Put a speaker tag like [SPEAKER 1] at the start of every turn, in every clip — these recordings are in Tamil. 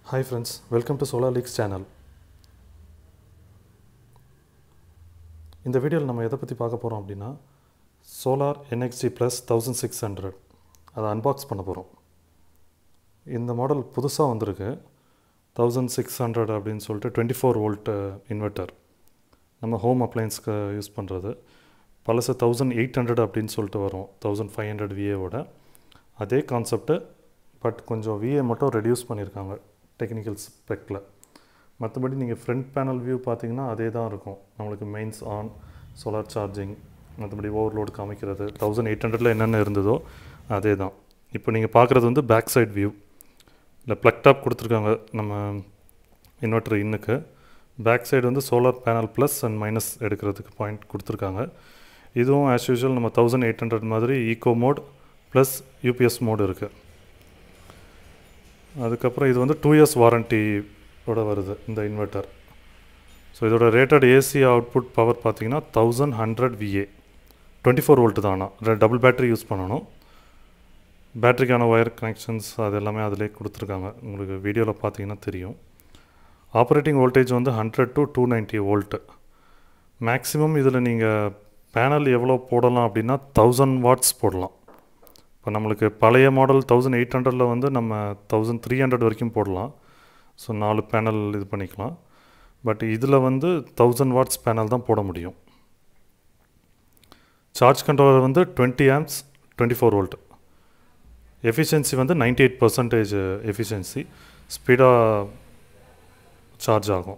[SPEAKER 1] hi friends welcome to solar leaks channel இந்த வீடியோவில் நம்ம எதை பற்றி பார்க்க போகிறோம் அப்படின்னா solar NXG plus thousand six hundred அதை அன்பாக்ஸ் பண்ண போகிறோம் இந்த மாடல் புதுசாக வந்திருக்கு தௌசண்ட் சிக்ஸ் ஹண்ட்ரட் அப்படின்னு சொல்லிட்டு டுவெண்ட்டி ஃபோர் வோல்ட் இன்வெர்ட்டர் நம்ம ஹோம் அப்ளையன்ஸ்க்கு யூஸ் பண்ணுறது பழசு தௌசண்ட் எயிட் ஹண்ட்ரட் அப்படின்னு சொல்லிட்டு வரும் தௌசண்ட் ஃபைவ் ஹண்ட்ரட் விஏவோட அதே கான்செப்ட்டு பட் கொஞ்சம் விஏ மட்டும் ரெடியூஸ் பண்ணியிருக்காங்க டெக்னிக்கல் ஸ்பெக்கில் மற்றபடி நீங்கள் ஃப்ரண்ட் பேனல் வியூ பார்த்தீங்கன்னா அதே தான் இருக்கும் நம்மளுக்கு மெயின்ஸ் ஆன் சோலார் சார்ஜிங் மற்றபடி ஓவர்லோட் காமிக்கிறது தௌசண்ட் எயிட் ஹண்ட்ரடில் என்னென்ன இருந்ததோ அதே தான் இப்போ நீங்கள் பார்க்குறது வந்து பேக் சைட் வியூ இல்லை ப்ளக் டாப் கொடுத்துருக்காங்க நம்ம இன்வெர்டர் இன்னுக்கு பேக் சைடு வந்து solar panel plus and minus எடுக்கிறதுக்கு பாயிண்ட் கொடுத்துருக்காங்க இதுவும் ஆஸ் யூஷுவல் நம்ம தௌசண்ட் எயிட் ஹண்ட்ரட் மாதிரி eco mode plus UPS mode இருக்குது அதுக்கப்புறம் இது வந்து டூ இயர்ஸ் வாரண்டியோட வருது இந்த இன்வெர்ட்டர் ஸோ இதோட ரேட்டட் ஏசி அவுட்புட் பவர் பார்த்தீங்கன்னா thousand hundred VA twenty four volt தான் ஆனால் டபுள் பேட்டரி யூஸ் பண்ணணும் பேட்டரிக்கான ஒயர் கனெக்ஷன்ஸ் அது எல்லாமே அதிலே கொடுத்துருக்காங்க உங்களுக்கு வீடியோவில் பார்த்தீங்கன்னா தெரியும் ஆப்ரேட்டிங் வோல்டேஜ் வந்து hundred to two ninety volt maximum இதில் நீங்கள் பேனல் எவ்வளோ போடலாம் அப்படின்னா தௌசண்ட் வாட்ஸ் போடலாம் இப்போ நம்மளுக்கு பழைய மாடல் தௌசண்ட் எயிட் ஹண்ட்ரடில் வந்து நம்ம தௌசண்ட் த்ரீ ஹண்ட்ரட் வரைக்கும் போடலாம் ஸோ நாலு பேனல் இது பண்ணிக்கலாம் பட் இதில் வந்து தௌசண்ட் வாட்ஸ் பேனல் தான் போட முடியும் சார்ஜ் கண்ட்ரோலர் வந்து twenty amps twenty four volt efficiency வந்து நைன்டி எயிட் பர்சன்டேஜ் எஃபிஷியன்சி ஸ்பீடாக சார்ஜ் ஆகும்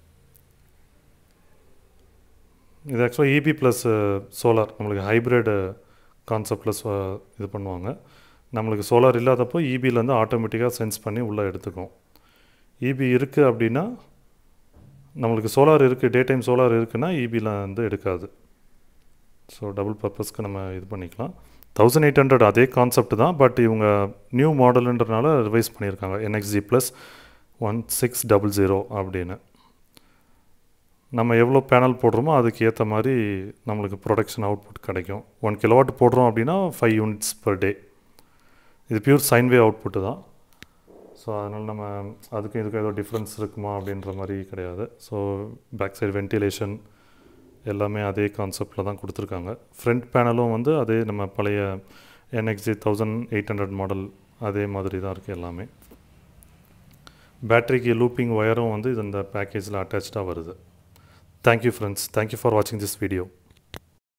[SPEAKER 1] இது ஆக்சுவலாக இபி ப்ளஸ் சோலார் நம்மளுக்கு ஹைப்ரிட் கான்செப்டில் இது பண்ணுவாங்க நம்மளுக்கு சோலார் இல்லாதப்போ இபிலேருந்து ஆட்டோமேட்டிக்காக சென்ஸ் பண்ணி உள்ளே எடுத்துக்கும் இபி இருக்குது அப்படின்னா நம்மளுக்கு சோலார் இருக்குது டே டைம் சோலார் இருக்குன்னா இபியில் வந்து எடுக்காது ஸோ டபுள் பர்பஸ்க்கு நம்ம இது பண்ணிக்கலாம் தௌசண்ட் எயிட் ஹண்ட்ரட் அதே கான்செப்ட் தான் பட் இவங்க நியூ மாடலுன்றனால ரிவைஸ் பண்ணியிருக்காங்க NXG plus one six double zero அப்படின்னு நம்ம எவ்வளோ பேனல் போடுறோமோ அதுக்கு ஏற்ற மாதிரி நம்மளுக்கு ப்ரொடக்ஷன் அவுட்புட் கிடைக்கும் ஒன் கிலோவாட் போடுறோம் அப்படின்னா ஃபைவ் யூனிட்ஸ் பர் டே இது பியூர் சைன்வே அவுட்புட்டு தான் ஸோ அதனால் நம்ம அதுக்கும் இதுக்கும் ஏதோ டிஃப்ரென்ஸ் இருக்குமா அப்படின்ற மாதிரி கிடையாது ஸோ பேக் சைடு வென்டிலேஷன் எல்லாமே அதே கான்செப்டில் தான் கொடுத்துருக்காங்க ஃப்ரண்ட் பேனலும் வந்து அதே நம்ம பழைய NXG thousand eight hundred model அதே மாதிரி தான் இருக்குது எல்லாமே பேட்ரிக்கு லூப்பிங் ஒயரும் வந்து இது இந்த பேக்கேஜில் அட்டாச்சாக வருது தேங்க்யூ ஃப்ரெண்ட்ஸ் தேங்க்யூ ஃபார் வாட்சிங் திஸ் வீடியோ